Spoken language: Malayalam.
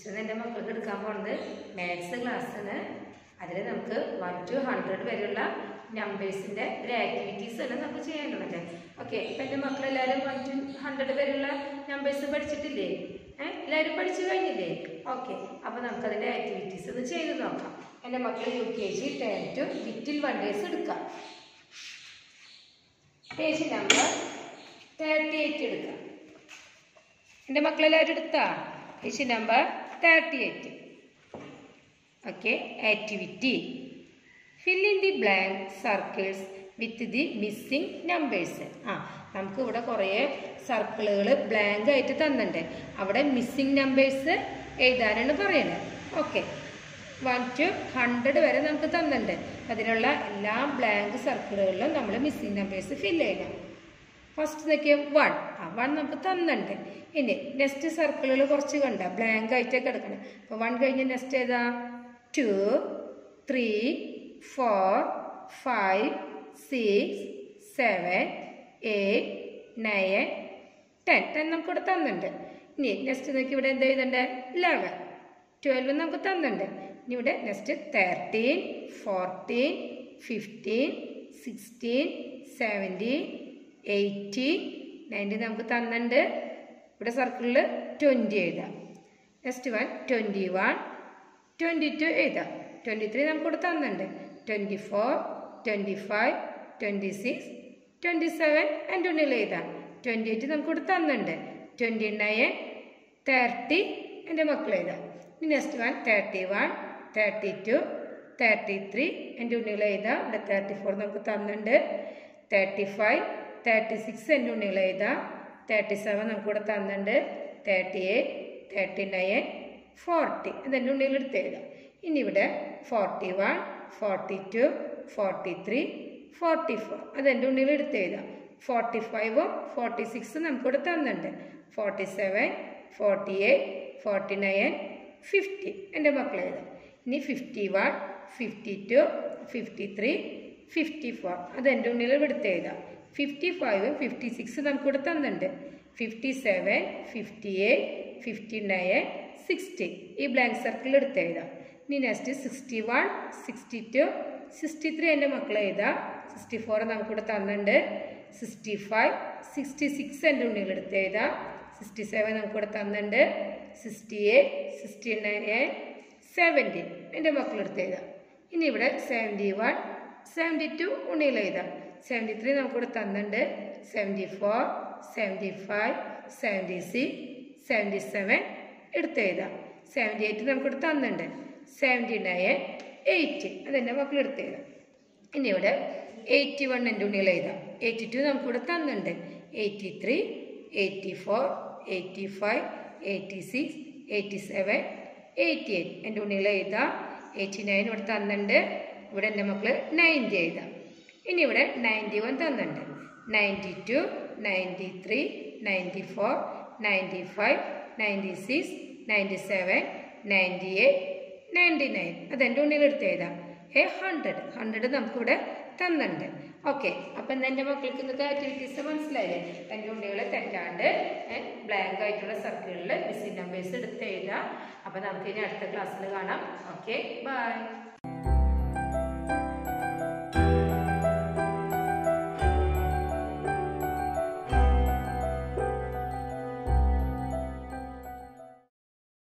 നെക്സ്റ്റ് എൻ്റെ മക്കൾക്ക് എടുക്കാൻ പോകുന്നത് മാത്സ് ക്ലാസ്സാണ് അതിൽ നമുക്ക് വൺ ടു ഹൺഡ്രഡ് വരെയുള്ള നമ്പേഴ്സിൻ്റെ ഒരു ആക്ടിവിറ്റീസ് ആണ് നമുക്ക് ചെയ്യാനുള്ളത് ഓക്കെ ഇപ്പം എൻ്റെ മക്കളെല്ലാവരും വൺ ടു ഹൺഡ്രഡ് വരെയുള്ള നമ്പേഴ്സ് പഠിച്ചിട്ടില്ലേ ഏഹ് എല്ലാവരും പഠിച്ചു കഴിഞ്ഞില്ലേ ഓക്കെ അപ്പോൾ നമുക്കതിൻ്റെ ആക്ടിവിറ്റീസ് ഒന്ന് ചെയ്ത് നോക്കാം എൻ്റെ മക്കൾ U K G ten two little wonders എടുക്കാം പേജ് നമ്പർ തേർട്ടി എയ്റ്റ് എടുക്കാം എൻ്റെ മക്കളെല്ലാവരും എടുത്താ page number thirty eight okay activity fill in the blank circles with the missing numbers ആ നമുക്ക് ഇവിടെ കുറേ സർക്കിളുകൾ ബ്ലാങ്ക് ആയിട്ട് തന്നിട്ടുണ്ട് അവിടെ മിസ്സിംഗ് നമ്പേഴ്സ് എഴുതാനാണ് പറയുന്നത് ഓക്കെ വൺ ടു ഹൺഡ്രഡ് വരെ നമുക്ക് തന്നിട്ടുണ്ട് അതിനുള്ള എല്ലാ ബ്ലാങ്ക് സർക്കിളുകളിലും നമ്മൾ മിസ്സിംഗ് നമ്പേഴ്സ് ഫില്ല് ചെയ്യണം ഫസ്റ്റ് നോക്കിയ വൺ ആ വൺ നമുക്ക് തന്നിട്ടുണ്ട് ഇനി നെക്സ്റ്റ് സർക്കിളുകൾ കുറച്ച് കണ്ട ബ്ലാങ്ക് ആയിട്ടൊക്കെ കിടക്കണം അപ്പോൾ വൺ കഴിഞ്ഞ് നെക്സ്റ്റ് ഏതാ two three four five six seven eight nine ten ten നമുക്ക് ഇവിടെ തന്നിട്ടുണ്ട് ഇനി നെക്സ്റ്റ് നോക്കി ഇവിടെ എന്ത് എഴുതണ്ടേ ലെവൻ ട്വൽവ് നമുക്ക് തന്നിട്ടുണ്ട് ഇനി ഇവിടെ next thirteen fourteen fifteen sixteen seventeen eighteen nineteen നമുക്ക് തന്നിട്ടുണ്ട് ഇവിടെ സർക്കിളിൽ ട്വൻറ്റി എഴുതാം next one twenty one twenty two എഴുതാം ട്വൻറ്റി ത്രീ നമുക്കിവിടെ തന്നിട്ടുണ്ട് twenty four twenty five twenty six twenty seven and ട്വൻറ്റിയിൽ എഴുതാം ട്വൻറ്റി എയ്റ്റ് നമുക്കിവിടെ തന്നിട്ടുണ്ട് ട്വൻറ്റി നയൻ തേർട്ടി എൻ്റെ മക്കൾ എഴുതാം ഇനി next one thirty one thirty two thirty three എൻ്റെ ഉണ്ണികൾ എഴുതാം ഇവിടെ തേർട്ടി ഫോർ നമുക്ക് തന്നിട്ടുണ്ട് തേർട്ടി ഫൈവ് തേർട്ടി സിക്സ് എൻ്റെ ഉണ്ണികൾ എഴുതാം തേർട്ടി സെവൻ നമുക്കിവിടെ തന്നിട്ടുണ്ട് thirty eight thirty nine forty അതെൻ്റെ ഉണ്ണികൾ എടുത്ത് എഴുതാം ഇനി ഇവിടെ forty one forty two forty three forty four അതെൻ്റെ ഉണ്ണികൾ എടുത്ത് എഴുതാം ഫോർട്ടി ഫൈവും ഫോർട്ടി സിക്സും നമുക്കിവിടെ തന്നിട്ടുണ്ട് forty seven forty eight forty nine fifty എൻ്റെ മക്കൾ എഴുതാം ഇനി fifty one fifty two fifty three fifty four അത് എൻ്റെ ഉണ്ണിൽ എടുത്ത് എഴുതാം ഫിഫ്റ്റി ഫൈവും ഫിഫ്റ്റി സിക്സ് നമുക്കിവിടെ തന്നിട്ടുണ്ട് fifty seven fifty eight fifty nine sixty ഈ ബ്ലാങ്ക് സർക്കിൾ എടുത്ത് എഴുതാം ഇനി next sixty one sixty two sixty three എൻ്റെ മക്കൾ എഴുതാം സിക്സ്റ്റി ഫോർ നമുക്കിവിടെ തന്നിട്ടുണ്ട് സിക്സ്റ്റി ഫൈവ് സിക്സ്റ്റി സിക്സ് എൻ്റെ ഉണ്ണിൽ എടുത്ത് എഴുതാം സിക്സ്റ്റി സെവൻ നമുക്കിവിടെ തന്നിട്ടുണ്ട് sixty eight sixty nine seventy എൻ്റെ മക്കളെടുത്ത് എഴുതാം ഇനി ഇവിടെ സെവൻറ്റി വൺ സെവൻറ്റി ടു ഉണ്ണിയിൽ എഴുതാം സെവൻറ്റി ത്രീ നമുക്കിവിടെ തന്നിട്ടുണ്ട് seventy four seventy five seventy six seventy seven എടുത്ത് എഴുതാം സെവൻറ്റി എയ്റ്റ് നമുക്കിവിടെ തന്നിട്ടുണ്ട് സെവൻറ്റി നയൻ എയ്റ്റ് അതെൻ്റെ മക്കളെടുത്ത് എഴുതാം ഇനി ഇവിടെ എയ്റ്റി വൺ എൻ്റെ ഉണ്ണികൾ എഴുതാം എയ്റ്റി ടു നമുക്കിവിടെ തന്നിട്ടുണ്ട് eighty three eighty four eighty five eighty six eighty seven eighty eight എൻ്റെ ഉണ്ണികൾ എഴുതാം എയ്റ്റി നയൻ ഇവിടെ തന്നിട്ടുണ്ട് ഇവിടെ എൻ്റെ മക്കൾ നയൻറ്റി എഴുതാം ഇനി ഇവിടെ നയൻറ്റി വൺ തന്നിട്ടുണ്ട് ninety two ninety three ninety four ninety five ninety six ninety seven ninety eight ninety nine അതെൻ്റെ ഉണ്ണിൽ എടുത്ത് എഴുതാം ഏ ഹൺഡ്രഡ് ഹൺഡ്രഡ് നമുക്കിവിടെ തന്നിട്ടുണ്ട് ഓക്കെ അപ്പം എന്താ എൻ്റെ മക്കൾക്ക് ഇന്നത്തെ ആക്ടിവിറ്റീസ് മനസ്സിലായില്ലേ എൻ്റെ ഉണ്ണികളെ തെറ്റാണ്ട് ബ്ലാങ്ക് ആയിട്ടുള്ള സർക്കിളിൽ മിസ്സിംഗ് നമ്പേഴ്സ് എടുത്ത് എഴുതാം അപ്പം നമുക്ക് ഇനി അടുത്ത ക്ലാസ്സിൽ കാണാം ഓക്കെ ബൈ